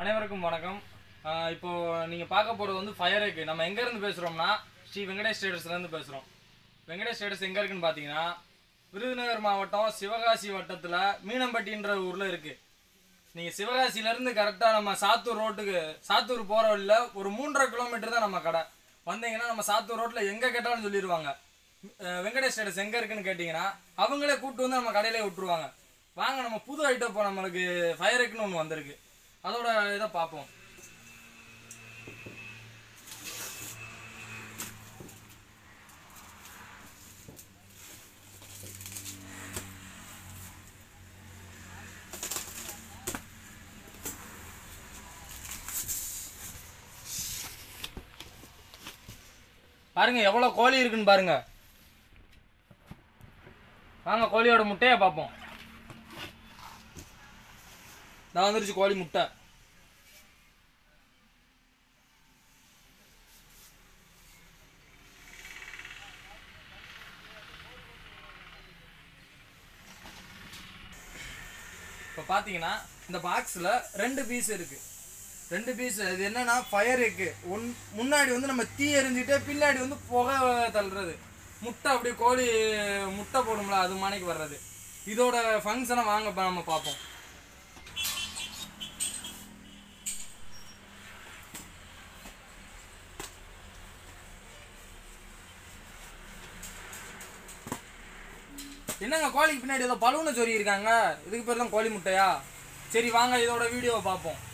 அனைவருக்கும் வணக்கம் ஆஹ் இப்போ நீங்கள் பார்க்க போகிறது வந்து ஃபயர் எக் நம்ம எங்கேருந்து பேசுகிறோம்னா ஸ்ரீ வெங்கடேஷ் ட்ரேடர்ஸ்லேருந்து பேசுகிறோம் வெங்கடேஷ் ட்ரேடர்ஸ் எங்கே இருக்குன்னு பார்த்தீங்கன்னா விருதுநகர் மாவட்டம் சிவகாசி வட்டத்தில் மீனம்பட்டின்ற ஊரில் இருக்குது நீங்கள் சிவகாசியிலேருந்து கரெக்டாக நம்ம சாத்தூர் ரோட்டுக்கு சாத்தூர் போகிற வழியில் ஒரு மூன்றரை கிலோமீட்டர் தான் நம்ம கடை வந்தீங்கன்னா நம்ம சாத்தூர் ரோட்டில் எங்கே கேட்டாலும் சொல்லிடுவாங்க அஹ் வெங்கடேஷ் ட்ரேடர்ஸ் எங்கே இருக்குன்னு கேட்டிங்கன்னா அவங்களே கூப்பிட்டு வந்து நம்ம கடையிலே விட்டுருவாங்க வாங்க நம்ம புது ஐட்டம் இப்போ நம்மளுக்கு ஃபயர் எக்குன்னு ஒன்று வந்திருக்கு அதோட இதை பார்ப்போம் பாருங்க எவ்வளோ கோழி இருக்குன்னு பாருங்க வாங்க கோழியோட முட்டையை பார்ப்போம் நான் வந்துருச்சு கோழி முட்டை இப்போ பார்த்தீங்கன்னா இந்த பாக்ஸில் ரெண்டு பீஸ் இருக்கு ரெண்டு பீஸ் இது என்னன்னா ஃபயர் எக்கு ஒன் முன்னாடி வந்து நம்ம தீ எரிஞ்சிட்டு பின்னாடி வந்து புகை தள்ளுறது முட்டை அப்படியே கோழி முட்டை போடும்ல அது மானைக்கு வர்றது இதோட ஃபங்க்ஷனை வாங்க இப்ப நம்ம பார்ப்போம் என்னங்க கோழிக்கு பின்னாடி ஏதோ பலூனை சொறி இருக்காங்க இதுக்கு பேர் தான் கோழி முட்டையா சரி வாங்க இதோட வீடியோவை பார்ப்போம்